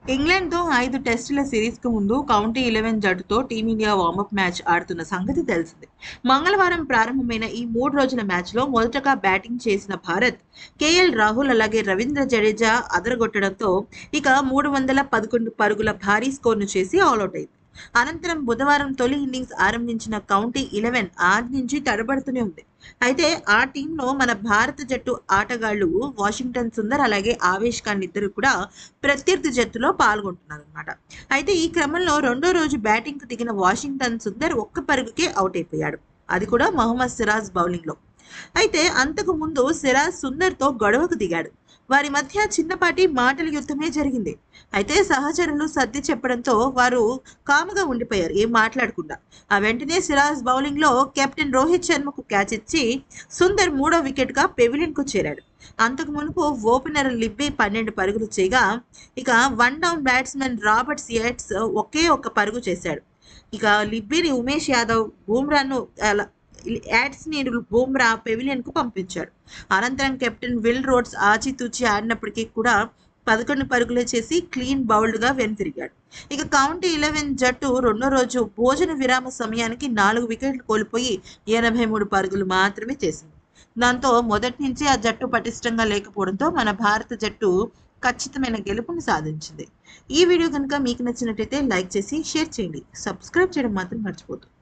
ఇంగ్లాండ్తో ఐదు టెస్టుల సిరీస్కు ముందు కౌంటీ ఇలెవెన్ జట్టుతో టీమిండియా వార్మప్ మ్యాచ్ ఆడుతున్న సంగతి తెలిసిందే మంగళవారం ప్రారంభమైన ఈ మూడు రోజుల మ్యాచ్లో మొదటగా బ్యాటింగ్ చేసిన భారత్ కేఎల్ రాహుల్ అలాగే రవీంద్ర జడేజా అదరగొట్టడంతో ఇక మూడు వందల పదకొండు పరుగుల భారీ స్కోర్ను చేసి ఆల్అౌట్ అయింది అనంతరం బుధవారం తొలి ఇన్నింగ్స్ ఆరంభించిన కౌంటీ ఇలెవెన్ ఆది నుంచి తడబడుతూనే ఉంది అయితే ఆ టీంలో మన భారత జట్టు ఆటగాళ్లు వాషింగ్టన్ సుందర్ అలాగే ఆవేష్ ఖాన్ ఇద్దరు కూడా ప్రత్యర్థి జట్టులో పాల్గొంటున్నారు అనమాట అయితే ఈ క్రమంలో రెండో రోజు బ్యాటింగ్కు దిగిన వాషింగ్టన్ సుందర్ ఒక్క పరుగుకే అవుట్ అయిపోయాడు అది కూడా మహమ్మద్ సిరాజ్ బౌలింగ్లో అయితే అంతకు ముందు సిరాజ్ సుందర్తో గొడవకు దిగాడు వారి మధ్య చిన్నపాటి మాటల యుద్ధమే జరిగింది అయితే సహచరులు సర్ది చెప్పడంతో వారు కాముగా ఉండిపోయారు ఏం మాట్లాడకుండా ఆ వెంటనే సిరాజ్ బౌలింగ్ లో కెప్టెన్ రోహిత్ శర్మకు క్యాచ్ ఇచ్చి సుందర్ మూడో వికెట్ గా పెవిలియన్ కు చేరాడు అంతకు మునుపు ఓపెనర్ లిబ్బీ పన్నెండు పరుగులు చేయగా ఇక వన్ డౌన్ బ్యాట్స్మెన్ రాబర్ట్స్ ఎట్స్ ఒకే ఒక్క పరుగు చేశాడు ఇక లిబ్బీని ఉమేష్ యాదవ్ బూమ్రాను అలా యాడ్స్ ని బూమ్రా పెవిలియన్ కు పంపించాడు అనంతరం కెప్టెన్ విల్ రోడ్స్ ఆచితూచి ఆడినప్పటికీ కూడా పదకొండు పరుగులే చేసి క్లీన్ బౌల్డ్ గా వెనుతిరిగాడు ఇక కౌంటీ ఇలెవెన్ జట్టు రెండో రోజు భోజన విరామ సమయానికి నాలుగు వికెట్లు కోల్పోయి ఎనభై మూడు పరుగులు మాత్రమే చేసింది దాంతో మొదటి నుంచి ఆ జట్టు పటిష్టంగా లేకపోవడంతో మన భారత జట్టు ఖచ్చితమైన గెలుపుని సాధించింది ఈ వీడియో కనుక మీకు నచ్చినట్టయితే లైక్ చేసి షేర్ చేయండి సబ్స్క్రైబ్ చేయడం మాత్రం మర్చిపోతుంది